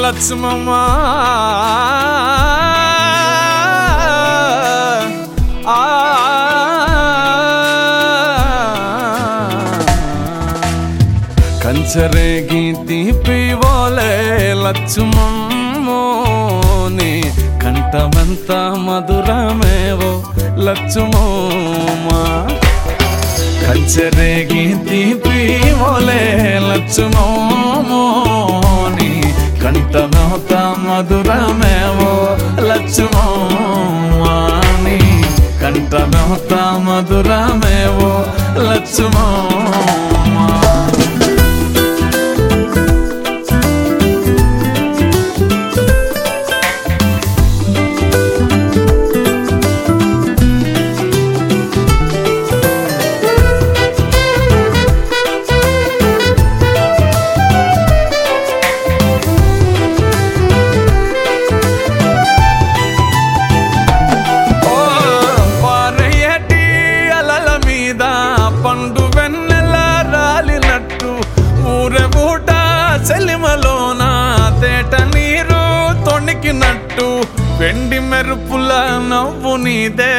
లక్ష్మమ్మ ఆ కంచరేగి తీపి ఓలే లక్ష్మమ్మోని కంఠమంత మధురమేవో లక్ష్మమ్మా కంచరేగి తీపి ఓలే లక్ష్మమ్మోని కంఠమంత మధురమేవో లక్ష్మమ్మాని కంఠమంత మధురమేవో లక్ష్మమ్మా ఓ పారయ్యటి అలల మీద పండు వెన్నెల రాలినట్టు ఊరె ఊట సెలిమలోన తేట నీరు తొణికినట్టు వెండి మెరుపుల నవ్వు నీదే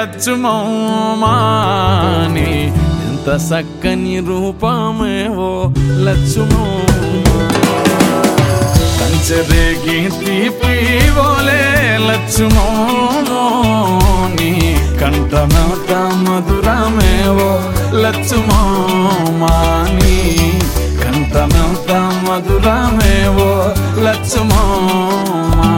లచ్చుమౌమాని ఎంత చక్కని రూపమేవో లచ్చుమౌమా కంచరేగి తీపి ఓలే లక్ష్మోని కంఠమత మధురమేవో లక్ష్మోమాని కంఠమత మధురమేవో లక్ష్మోమా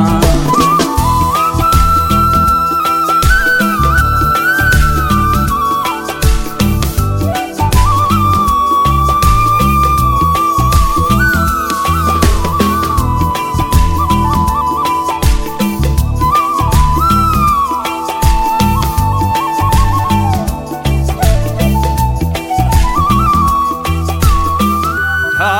ఆ,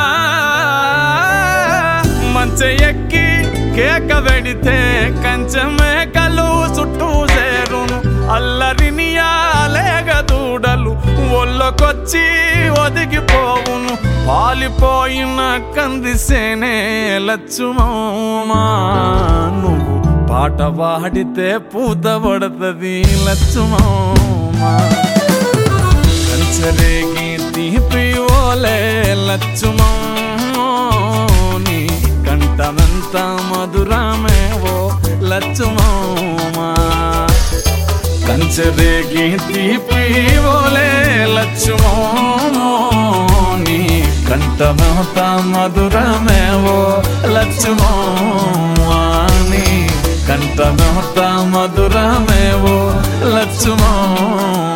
మంచ ఎక్కి కేక వెడితే కంచమేకలు చుట్టూ చేరును అల్లరినియాలేగ దూడలు ఒళ్ళకొచ్చి ఒదిగిపోవును పాలిపోయిన కందిసేనే లచ్చుమా నువ్వు పాట పాడితే పూత పడుతుంది లచ్చుమా కంచరేగి తీపి ఓలే లచ్చుమోని కంఠమంత మధురమేవో లచ్చుమోమా కంచరేగి తీపి ఓలే లచ్చుమోని కంఠమంత మధురమేవో లచ్చుమోని కంఠమంత మధురమేవో లచ్చుమో